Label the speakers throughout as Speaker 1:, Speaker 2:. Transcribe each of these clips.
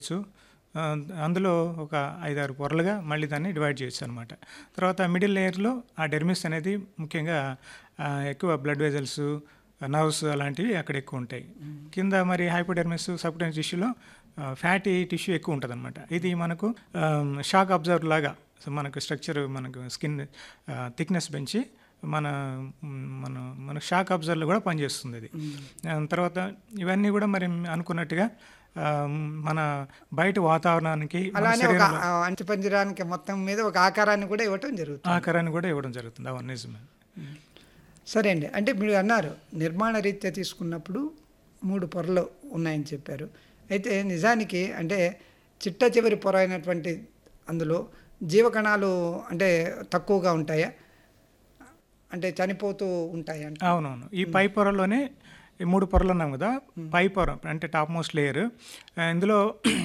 Speaker 1: చేయొచ్చు ఆ, అందులో ఒక ఐదారు పొరలుగా మళ్ళీ దాన్ని డివైడ్ చేయొచ్చు అనమాట తర్వాత మిడిల్ లేయర్లో ఆ డెర్మిస్ అనేది ముఖ్యంగా ఆ, ఎక్కువ బ్లడ్ వెజల్స్ నర్వ్స్ అలాంటివి అక్కడ ఎక్కువ ఉంటాయి కింద మరి హైపోడెర్మిస్ సబ్టెన్స్ టిష్యూలో ఫ్యాటీ టిష్యూ ఎక్కువ ఉంటుంది అనమాట ఇది మనకు షాక్ అబ్జర్వ్ లాగా సో మనకు స్ట్రక్చర్ మనకు స్కిన్ థిక్నెస్ పెంచి మన మ్, మన మన షాక్ అబ్జర్వ్లో కూడా పనిచేస్తుంది ఇది ఆ, తర్వాత ఇవన్నీ కూడా మరి అనుకున్నట్టుగా ఆ, మన బయట వాతావరణానికి మన
Speaker 2: అలానే ఒక
Speaker 1: శరీరంలో
Speaker 2: ఆ, అంటిపంజరానికి మొత్తం మీద ఒక ఆకారాన్ని కూడా ఇవ్వటం జరుగుతుంది
Speaker 1: ఆకారాన్ని కూడా ఇవ్వడం జరుగుతుంది అవును నిజమే
Speaker 2: సరే అండి అంటే మీరు అన్నారు నిర్మాణ రీత్యా తీసుకున్నప్పుడు మూడు పొరలు ఉన్నాయని చెప్పారు అయితే నిజానికి అంటే చిట్ట చివరి పొర అయినటువంటి అందులో జీవకణాలు అంటే తక్కువగా ఉంటాయా అంటే చనిపోతూ ఉంటాయా అంటే
Speaker 1: అవునవును ఈ పై పొరలోనే ఈ మూడు పొరలు ఉన్నాం కదా పై పొర అంటే టాప్ మోస్ట్ లేయర్ ఇందులో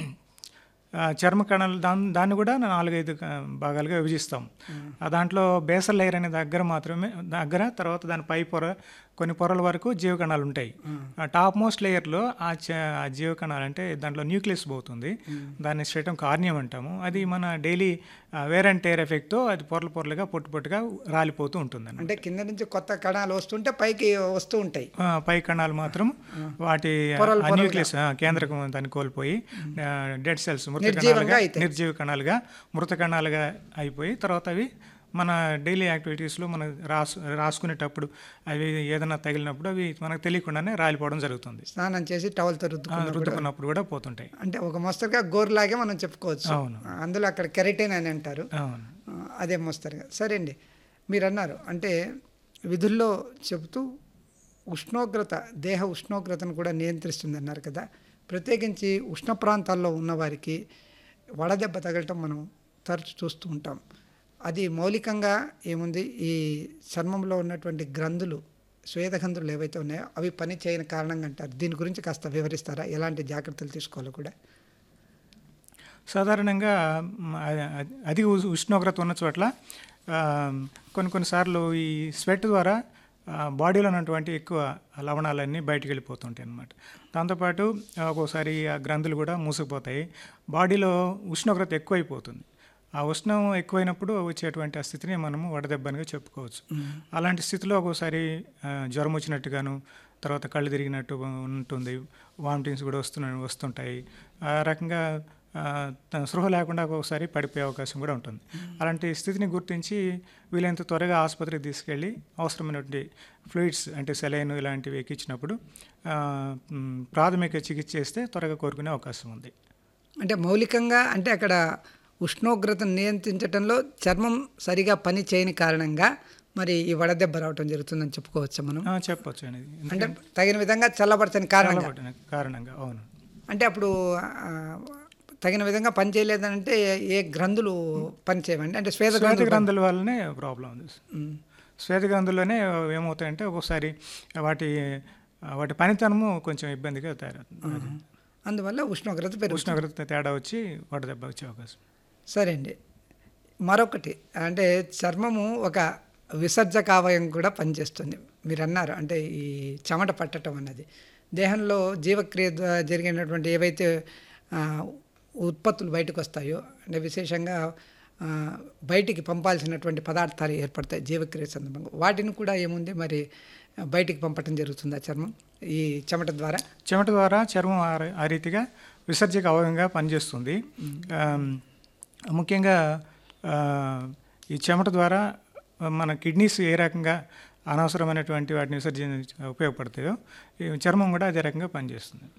Speaker 1: ఆ, చర్మ కణాలు దాన్ని దాన్ని కూడా నాలుగైదు క- భాగాలుగా విభజిస్తాం ఆ దాంట్లో బేసల్ లేయర్ అనే దగ్గర మాత్రమే దగ్గర తర్వాత దాని పై పొర కొన్ని పొరల వరకు జీవకణాలు ఉంటాయి ఆ టాప్ మోస్ట్ లేయర్లో ఆ చ- ఆ జీవకణాలు అంటే దాంట్లో న్యూక్లియస్ పోతుంది దాన్ని స్టేటం కార్నియం అంటాము అది మన డైలీ వేర్ అండ్ టేర్ ఎఫెక్ట్తో అది పొరలు పొరలుగా పొట్టు పొట్టుగా రాలిపోతూ ఉంటుంది
Speaker 2: అంటే కింద నుంచి కొత్త కణాలు వస్తుంటే పైకి వస్తూ ఉంటాయి
Speaker 1: ఆ, పై కణాలు మాత్రం వాటి
Speaker 2: పొరలు
Speaker 1: ఆ న్యూక్లియస్ ఆ, కేంద్రకం దాన్ని కోల్పోయి డెడ్ సెల్స్ మృత
Speaker 2: నిర్జీవంగా
Speaker 1: కణాలుగా
Speaker 2: అయితాయి.
Speaker 1: నిర్జీవ కణాలుగా మృత కణాలుగా అయిపోయి తర్వాత అవి మన డైలీ యాక్టివిటీస్లో మనం రాసు రాసుకునేటప్పుడు అవి ఏదైనా తగిలినప్పుడు అవి మనకు తెలియకుండానే రాలిపోవడం జరుగుతుంది
Speaker 2: స్నానం చేసి టవల్తో
Speaker 1: ఆ,
Speaker 2: రుద్దుకున్న
Speaker 1: రుద్దుకున్నప్పుడు కూడా పోతుంటాయి
Speaker 2: అంటే ఒక మోస్తరుగా గోరులాగే మనం చెప్పుకోవచ్చు
Speaker 1: అవును.
Speaker 2: అందులో అక్కడ కెరటిన్ అని అంటారు
Speaker 1: అవును
Speaker 2: ఆ, అదే మోస్తరుగా సరే అండి మీరు అన్నారు అంటే విధుల్లో చెబుతూ ఉష్ణోగ్రత దేహ ఉష్ణోగ్రతను కూడా నియంత్రిస్తుంది అన్నారు కదా ప్రత్యేకించి ఉష్ణ ప్రాంతాల్లో ఉన్నవారికి వడదెబ్బ తగలటం మనం తరచు చూస్తూ ఉంటాం అది మౌలికంగా ఏముంది ఈ చర్మంలో ఉన్నటువంటి గ్రంథులు శ్వేతగంధులు ఏవైతే ఉన్నాయో అవి పని చేయని కారణంగా అంటారు దీని గురించి కాస్త వివరిస్తారా ఎలాంటి జాగ్రత్తలు తీసుకోవాలో కూడా
Speaker 1: సాధారణంగా మ, అ- అధిక ఉ- ఉష్ణోగ్రత ఉన్న చోట్ల ఆ, కొన్ని కొన్నిసార్లు ఈ స్వెట్ ద్వారా ఆ, బాడీలో ఉన్నటువంటి ఎక్కువ లవణాలన్నీ బయటికి వెళ్ళిపోతుంటాయి అన్నమాట దాంతోపాటు ఆ, ఒక్కోసారి ఆ గ్రంథులు కూడా మూసుకుపోతాయి బాడీలో ఉష్ణోగ్రత ఎక్కువైపోతుంది ఆ ఉష్ణం ఎక్కువైనప్పుడు వచ్చేటువంటి ఆ స్థితిని మనము వడదెబ్బనిగా చెప్పుకోవచ్చు అలాంటి స్థితిలో ఒక్కోసారి ఆ, జ్వరం వచ్చినట్టుగాను తర్వాత కళ్ళు తిరిగినట్టు ఉంటుంది వామిటింగ్స్ కూడా వస్తున్న వస్తుంటాయి ఆ రకంగా ఆ, త- స్పృహ లేకుండా ఒక్కొక్కసారి పడిపోయే అవకాశం కూడా ఉంటుంది అలాంటి స్థితిని గుర్తించి వీలైనంత త్వరగా ఆసుపత్రికి తీసుకెళ్ళి అవసరమైనటువంటి ఫ్లూయిడ్స్ అంటే సెలైన్ ఇలాంటివి ఎక్కించినప్పుడు ఆ, మ్, ప్రాథమిక చికిత్స చేస్తే త్వరగా కోరుకునే అవకాశం ఉంది
Speaker 2: అంటే మౌలికంగా అంటే అక్కడ ఉష్ణోగ్రతను నియంత్రించడంలో చర్మం సరిగా పని చేయని కారణంగా మరి ఈ వడదెబ్బ రావటం జరుగుతుందని చెప్పుకోవచ్చా మనం
Speaker 1: ఆ, చెప్పొచ్చు అనేది
Speaker 2: అంటే తగిన విధంగా చల్లబరచని కారణంగా
Speaker 1: చల్లబడిన కారణంగా అవును
Speaker 2: అంటే అప్పుడు ఆ, తగిన విధంగా పని చేయలేదంటే ఏ గ్రంథులు పని చేయవండి అంటే శ్వేత
Speaker 1: శ్వేత
Speaker 2: గ్రంథులు
Speaker 1: గ్రంథుల వల్లనే ప్రాబ్లం ఉంది శ్వేత గ్రంథుల్లోనే ఏమవుతాయంటే ఒక్కోసారి వాటి వాటి పనితనము కొంచెం ఇబ్బందిగా తయారవుతుంది
Speaker 2: అందువల్ల ఉష్ణోగ్రత పెరుగుతుంది
Speaker 1: ఉష్ణోగ్రత తేడా వచ్చి వడదెబ్బ వచ్చే అవకాశం
Speaker 2: సరే అండి మరొకటి అంటే చర్మము ఒక విసర్జక అవయం కూడా పనిచేస్తుంది మీరు అన్నారు అంటే ఈ చెమట పట్టడం అన్నది దేహంలో జీవక్రియ ద్వారా జరిగినటువంటి ఏవైతే ఆ, ఉత్పత్తులు బయటకు వస్తాయో అంటే విశేషంగా ఆ, బయటికి పంపాల్సినటువంటి పదార్థాలు ఏర్పడతాయి జీవక్రియ సందర్భంగా వాటిని కూడా ఏముంది మరి బయటికి పంపటం జరుగుతుందా చర్మం ఈ చెమట ద్వారా
Speaker 1: చెమట ద్వారా చర్మం ఆ ర- ఆ రీతిగా విసర్జక అవయంగా పనిచేస్తుంది ఆమ్, ముఖ్యంగా ఆ, ఈ చెమట ద్వారా మన కిడ్నీస్ ఏ రకంగా అనవసరమైనటువంటి వాటిని విసర్జన ఉపయోగపడతాయో ఈ చర్మం కూడా అదే రకంగా పనిచేస్తుంది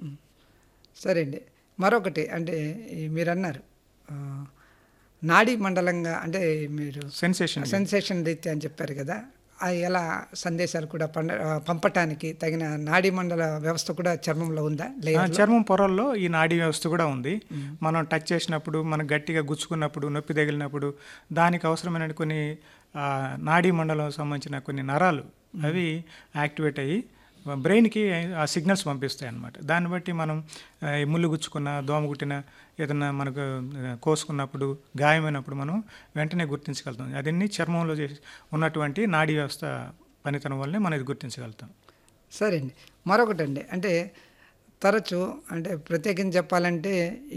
Speaker 2: సరే అండి మరొకటి అంటే ఈ మీరు అన్నారు ఆ, నాడీ మండలంగా అంటే మీరు
Speaker 1: సెన్సేషన్
Speaker 2: సెన్సేషన్ రీత్యా అని చెప్పారు కదా అది ఎలా సందేశాలు కూడా పండ ఆ, పంపటానికి తగిన నాడీ మండల వ్యవస్థ కూడా చర్మంలో ఉందా
Speaker 1: ఆ,
Speaker 2: లేయర్
Speaker 1: చర్మం పొరల్లో ఈ నాడీ వ్యవస్థ కూడా ఉంది మనం టచ్ చేసినప్పుడు మనం గట్టిగా గుచ్చుకున్నప్పుడు నొప్పి తగిలినప్పుడు దానికి అవసరమైన కొన్ని ఆ, నాడీ మండలం సంబంధించిన కొన్ని నరాలు అవి యాక్టివేట్ అయ్యి బ్రెయిన్కి ఆ సిగ్నల్స్ పంపిస్తాయి అన్నమాట దాన్ని బట్టి మనం ఆ, ఈ ముళ్ళు గుచ్చుకున్న దోమ కుట్టిన ఏదైనా మనకు ఆ, కోసుకున్నప్పుడు గాయమైనప్పుడు మనం వెంటనే గుర్తించగలుగుతాం అదన్నీ చర్మంలో చేసి ఉన్నటువంటి నాడీ వ్యవస్థ పనితనం వల్లనే మనం ఇది గుర్తించగలుగుతాం
Speaker 2: సరే అండి మరొకటి అండి అంటే తరచు అంటే ప్రత్యేకించి చెప్పాలంటే